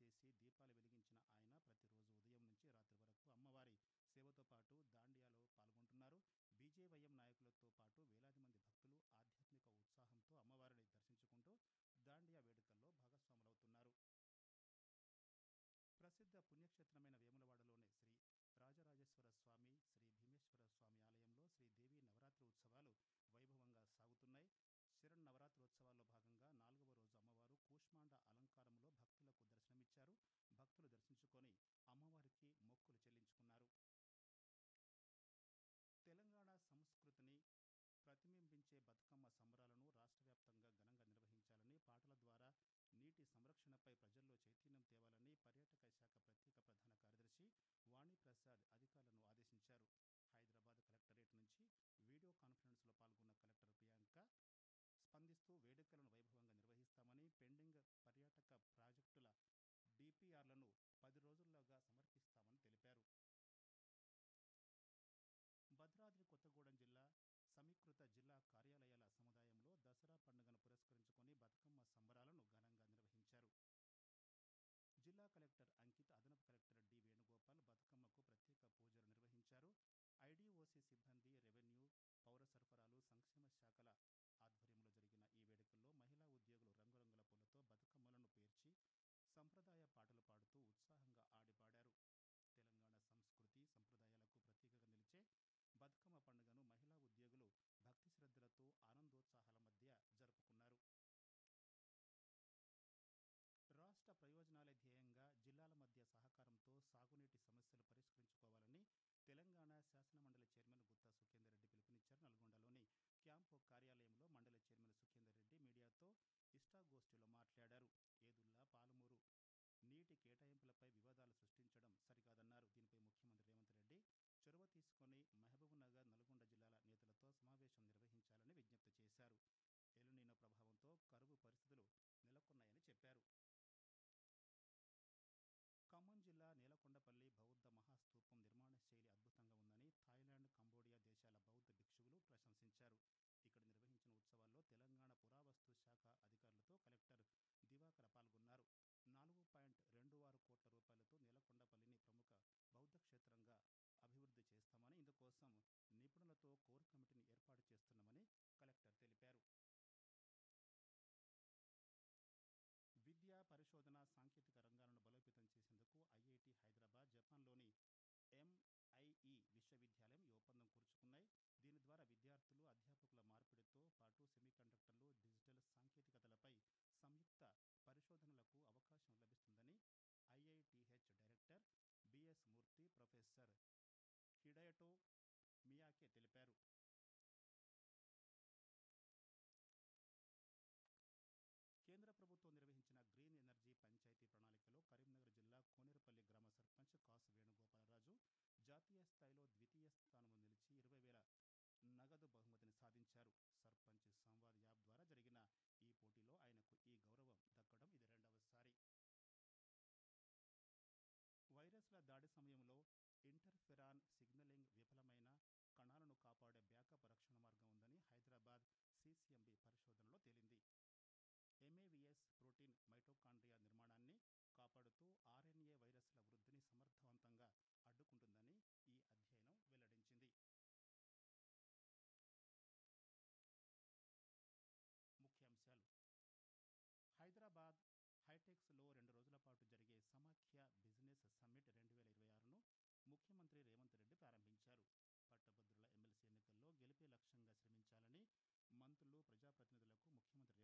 వేసి దీపాలు వెలిగించిన ఆయన ప్రతిరోజు ఉదయం నుంచి రాత్రి వరకు అమ్మవారి సేవతో పాటు దాండియాలో పాల్గొంటున్నారు బీజేవైఎం నాయకులతో పాటు వేలాది మంది భక్తులు ఆధ్యాత్మిక ఉత్సాహంతో అమ్మవారిని దర్శించుకుంటూ దాండియా వేడుకల్లో భాగస్వాములవుతున్నారు ప్రసిద్ధ పుణ్యక్షేత్రమైన వేములవాడలోని శ్రీ రాజరాజేశ్వర స్వామి శ్రీ భీమేశ్వర స్వామి ఆలయంలో శ్రీదేవి నవరాత్రి ఉత్సవాలు వైభవంగా సాగుతున్నాయి శరణ్ నవరాత్రోత్సవాల్లో భాగంగా నాలుగవ రోజు అమ్మవారు కూష్మాండ అలంకారంలో భక్తులకు దర్శనమిచ్చారు భక్తులు దర్శించుకొని అమ్మవారికి మొక్కులు చెల్లించుకున్నారు తెలంగాణ సంస్కృతిని ప్రతిబింబించే బతుకమ్మ సంబరాలను రాష్ట్ర వ్యాప్తంగా ఘనంగా నిర్వహించాలని పాటల ద్వారా నీటి సంరక్షణపై ప్రజల్లో చైతన్యం తేవాలని పర్యాటక శాఖ ప్రత్యేక ప్రధాన కార్యదర్శి వాణిప్రసాద్ అధికారులను ఆదేశించారు హైదరాబాద్ కలెక్టరేట్ నుంచి వీడియో కాన్ఫరెన్స్లో పాల్గొన్న కలెక్టర్ ప్రియాంక స్పందిస్తూ వేడుకలను వైభవంగా నిర్వహిస్తామని పెండింగ్ పర్యాటక ప్రాజెక్టుల డిపిఆర్లను పది రోజుల్లోగా సమర్పిస్తామని తెలిపారు భద్రాద్రి కొత్తగూడెం జిల్లా సమీకృత జిల్లా కార్యాలయాల సముదాయంలో దసరా పండుగను పురస్కరించుకొని బతుకమ్మ సంబరాలను ఘనంగా నిర్వహించారు జిల్లా కలెక్టర్ అంకిత్ అదనపు కలెక్టర్ డి వేణుగోపాల్ బతుకమ్మకు ప్రత్యేక పూజలు నిర్వహించారు ఐడిఓసి సిబ్బంది రెవెన్యూ పౌర సరఫరాలు సంక్షేమ శాఖల ఆధ్వర్యంలో జరిగిన ఈ వేడుకల్లో మహిళా ఉద్యోగులు రంగురంగుల పూలతో బతుకమ్మలను పేర్చి సంప్రదాయ పాటలు పాడుతూ ఉత్సాహంగా ఆడిపాడారు తెలంగాణ సంస్కృతి సంప్రదాయాలకు ప్రతీకగా నిలిచే బతుకమ్మ పండుగను మహిళా ఉద్యోగులు భక్తి శ్రద్ధలతో ఆనందోత్సాహాల మధ్య జరుపుకున్నారు రాష్ట్ర ప్రయోజనాలే ధ్యేయంగా జిల్లాల మధ్య సహకారంతో సాగునీటి సమస్యలు పరిష్కరించుకోవాలని తెలంగాణ శాసనమండలి చైర్మన్ గుత్తా సుఖేందర్ రెడ్డి పిలుపునిచ్చారు నల్గొండలోని క్యాంపు కార్యాలయంలో మండలి చైర్మన్ సుఖేందర్ రెడ్డి మీడియాతో ఇష్టాగోష్ఠిలో మాట్లాడారు ఏదుల్లా పాలమూరు నీటి కేటాయింపులపై వివాదాలు సృష్టించడం సరికాదన్నారు దీనిపై ముఖ్యమంత్రి రేవంత్ రెడ్డి చొరవ తీసుకుని మహబూబ్నగర్ నల్గొండ జిల్లాల నేతలతో సమావేశం నిర్వహించాలని విజ్ఞప్తి చేశారు ఎలునీనో ప్రభావంతో కరువు పరిస్థితులు నెలకొన్నాయని చెప్పారు ఖమ్మం జిల్లా నేలకొండపల్లి బౌద్ధ మహాస్తూపం నిర్మాణ శైలి అద్భుతంగా ఉందని థాయిలాండ్ కంబోడియా దేశాల బౌద్ధ భిక్షువులు ప్రశంసించారు ఇక్కడ నిర్వహించిన ఉత్సవాల్లో తెలంగాణ పురావస్తు శాఖ అధికారులతో కలెక్టర్ దివాకర పాల్గొన్నారు నాలుగు పాయింట్ రెండు ఆరు కోట్ల రూపాయలతో నేలకొండపల్లిని ప్రముఖ బౌద్ధ క్షేత్రంగా అభివృద్ధి చేస్తామని ఇందుకోసం నిపుణులతో కోర్ కమిటీని ఏర్పాటు చేస్తున్నామని కలెక్టర్ తెలిపారు విద్య పరిశోధన సాంకేతిక రంగాలను బలోపేతం చేసేందుకు ఐఐటి హైదరాబాద్ జపాన్లోని ఎంఐఈ విశ్వవిద్యాలయం ఈ ఒప్పందం కూర్చుకున్నాయి దీని ద్వారా విద్యార్థులు అధ్యాపకుల మార్పిడితో పాటు సెమీకండక్టర్లు డిజిటల్ సాంకేతికతలపై సంయుక్త పరిశోధనలకు అవకాశం లభిస్తుందని IITH director B S Murthy professor హిడయటో మియాకే తెలిపారు కేంద్ర ప్రభుత్వం నిర్వహించిన గ్రీన్ ఎనర్జీ పంచాయతీ ప్రణాళికలో కరీంనగర్ జిల్లా కోనేరుపల్లి గ్రామ సర్పంచ్ కాసు వేణుగోపాలరాజు జాతీయ స్థాయిలో ద్వితీయ స్థానంలో నిలిచి ఇరవై వేల నగదు బహుమతిని సాధించారు సర్పంచ్ సంవాద్ యాప్ ద్వారా జరిగిన ఈ పోటీలో ఆయనకు ఈ గౌరవం దక్కడం ఇది రెండవసారి వైరస్ల దాడి సమయంలో ఇంటర్ఫెరాన్ సిగ్నలింగ్ విఫలమైన కణాలను కాపాడే బ్యాకప్ రక్షణ మార్గం ఉందని హైదరాబాద్ సిసిఎంబి పరిశోధనలో తేలింది ఎంఏవిఎస్ ప్రోటీన్ మైటోకాండ్రియా నిర్మాణాన్ని కాపాడుతూ ఆర్ఎన్ఏ వైరస్ల వృద్ధిని సమర్థవంతంగా అడ్డుకుంటుందని ఈ అధ్యయనం వెల్లడించింది ముఖ్యాంశాలు హైదరాబాద్ హైటెక్స్లో రెండు రోజుల పాటు జరిగే సమాఖ్య బిజినెస్ సమ్మిట్ రెండు వేల ఇరవై ఆరును ముఖ్యమంత్రి రేవంత్ రెడ్డి ప్రారంభించారు పట్టభద్రుల ఎమ్మెల్సీ ఎన్నికల్లో గెలిపే లక్ష్యంగా శ్రమించాలని మంత్రులు ప్రజాప్రతినిధులకు ముఖ్యమంత్రి